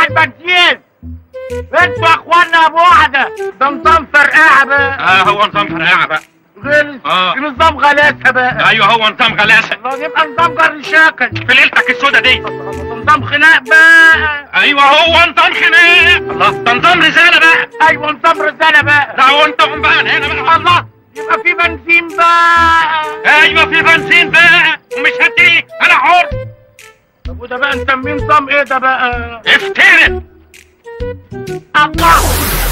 بتاع البنزين انتوا يا اخوانا ابو واحده ده نظام فرقعه بقى اه هو نظام فرقعه بقى غلس آه. في نظام غلاسه بقى ايوه هو نظام غلاسه الله يبقى نظام جر شاكل في ليلتك السودا دي نظام خناق بقى ايوه هو نظام خناق الله ده نظام رساله بقى ايوه نظام رساله بقى ده هو انت بقى هنا بقى الله يبقى في بنزين بقى ايوه في بنزين بقى ومش هديك انا حر طب وده بقى نسميه نظام ايه ده بقى افترق الله